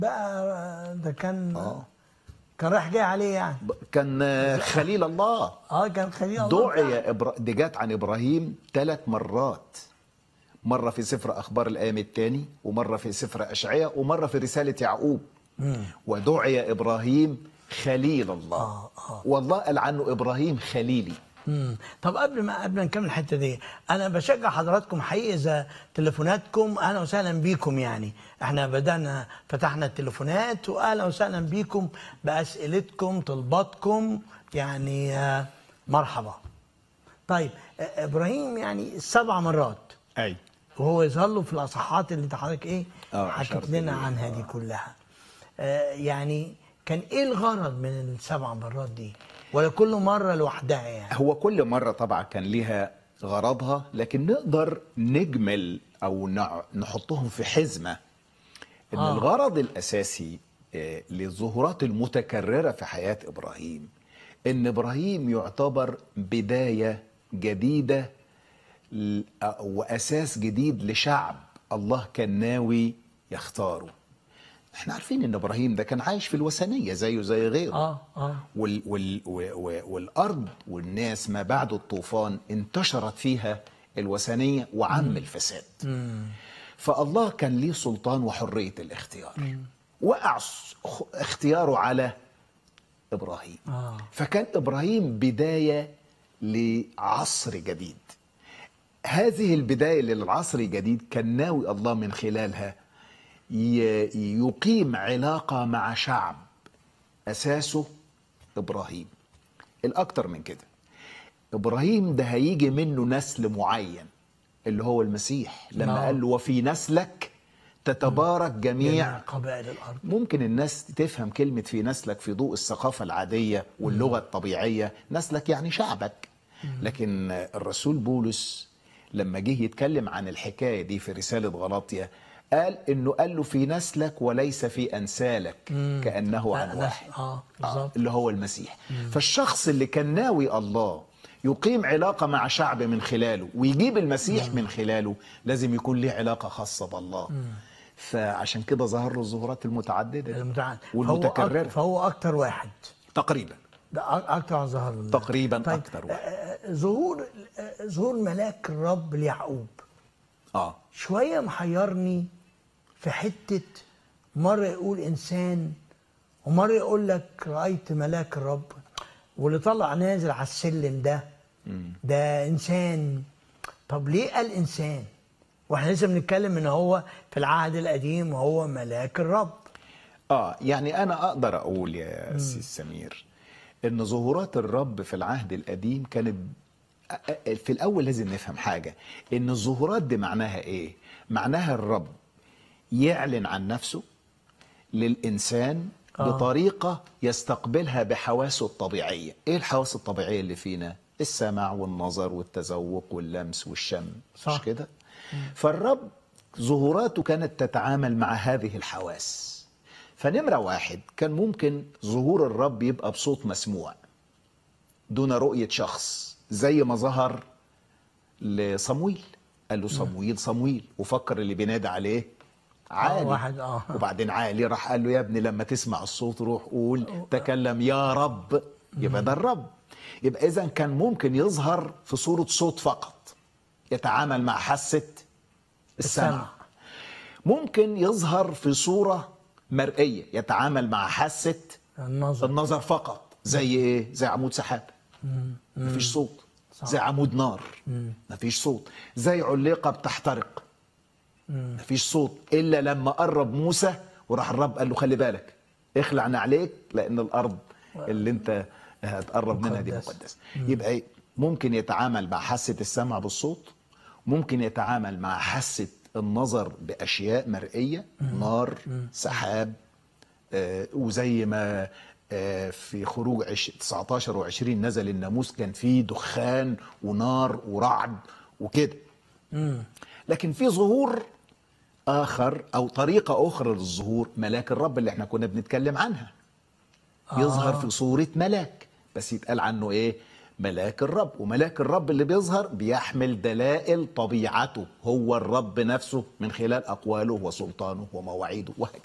بقى ده كان آه. كان رايح جاي عليه يعني كان آه، خليل الله اه كان خليل الله دعي إبرا... دي جت عن ابراهيم ثلاث مرات مره في سفر اخبار الايام الثاني ومره في سفر اشعياء ومره في رساله يعقوب ودعي ابراهيم خليل الله آه، آه. والله قال عنه ابراهيم خليلي مم. طب قبل ما قبل ما نكمل الحته دي انا بشجع حضراتكم حقيقي اذا تليفوناتكم اهلا وسهلا بيكم يعني احنا بدانا فتحنا التليفونات واهلا وسهلا بيكم باسئلتكم طلباتكم يعني آه، مرحبا طيب آه، ابراهيم يعني سبع مرات اي وهو يظهر له في الاصحاحات اللي انت حضرتك ايه آه، حكيت أشرت لنا ليه. عنها دي كلها آه يعني كان ايه الغرض من السبع مرات دي ولا كل مره لوحدها يعني هو كل مرة طبعا كان ليها غرضها لكن نقدر نجمل أو نع- نحطهم في حزمة إن آه. آه. الغرض الأساسي آه، للظهورات المتكررة في حياة إبراهيم إن إبراهيم يعتبر بداية جديدة ل- آه، وأساس جديد لشعب الله كان ناوي يختاره احنا عارفين ان ابراهيم ده كان عايش في الوثنيه زيه زي غيره اه اه وال وال و- و- والارض والناس ما بعد الطوفان انتشرت فيها الوثنيه وعم الفساد فالله كان ليه سلطان وحريه الاختيار وقع س- خ- اختياره على ابراهيم آه. فكان ابراهيم بدايه لعصر جديد هذه البدايه للعصر الجديد كان ناوي الله من خلالها ي- يقيم علاقه مع شعب اساسه ابراهيم الاكتر من كده ابراهيم ده هيجي منه نسل معين اللي هو المسيح لما نعم. قال له وفي نسلك تتبارك جميع جميع قبائل الارض ممكن الناس تفهم كلمة في نسلك في ضوء الثقافة العادية واللغة الطبيعية نسلك يعني شعبك لكن الرسول بولس لما جه يتكلم عن الحكاية دي في رسالة غلاطيا قال انه قال له في نسلك وليس في انسالك كانه لا، عن لا، واحد اه آه، بالظبط اللي هو المسيح فالشخص اللي كان ناوي الله يقيم علاقة مع شعب من خلاله ويجيب المسيح من خلاله لازم يكون ليه علاقة خاصة بالله فعشان كده ظهر له الظهورات المتعددة دي المتعال والمتكررة فهو, أك... فهو اكتر واحد تقريبا ده أ- اكتر عن ظهر الله تقريبا طيب أكتر واحد. آه، آه، ظهور آه، ظهور ملاك الرب ليعقوب اه شويه محيرني في حته مره يقول انسان ومره يقول لك رايت ملاك الرب واللي طلع نازل على السلم ده ده انسان طب ليه قال انسان واحنا لسه بنتكلم ان هو في العهد القديم وهو ملاك الرب اه يعني انا اقدر اقول يا سي سمير ان ظهورات الرب في العهد القديم كانت أ- أ- في الاول لازم نفهم حاجه ان الظهورات دي معناها ايه معناها الرب يعلن عن نفسه للانسان آه. آه. بطريقه يستقبلها بحواسه الطبيعيه ايه الحواس الطبيعيه اللي فينا السمع والنظر والتذوق واللمس والشم صح. مش كده فالرب ظهوراته كانت تتعامل مع هذه الحواس فنمرة واحد كان ممكن ظهور الرب يبقى بصوت مسموع دون رؤية شخص زي ما ظهر لصمويل قال له صمويل صمويل وفكر اللي بينادي عليه عالي واحد، آه. وبعدين عالي راح قال له يا ابني لما تسمع الصوت روح قول تكلم يا رب يبقى ده الرب يبقى اذا كان ممكن يظهر في صورة صوت فقط يتعامل مع حاسة السمع السمع. ممكن يظهر في صورة مرئية يتعامل مع حاسة النظر النظر فقط زي ايه زي عمود سحاب مفيش صوت صح. زي عمود نار مفيش صوت زي علقة بتحترق مفيش صوت الا لما قرب موسى وراح الرب قال له خلي بالك اخلع نعليك لان الارض اللي انت هتقرب منها دي مقدسة. مقدسه يبقى إيه؟ ممكن يتعامل مع حاسه السمع بالصوت ممكن يتعامل مع حاسه النظر باشياء مرئيه نار سحاب آه، وزي ما آه، في خروج عش- 19 و20 نزل الناموس كان فيه دخان ونار ورعد وكده لكن في ظهور اخر او طريقه اخرى للظهور ملاك الرب اللي احنا كنا بنتكلم عنها يظهر في صوره ملاك بس يتقال عنه ايه ملاك الرب وملاك الرب اللي بيظهر بيحمل دلائل طبيعته هو الرب نفسه من خلال اقواله وسلطانه ومواعيده وهكذا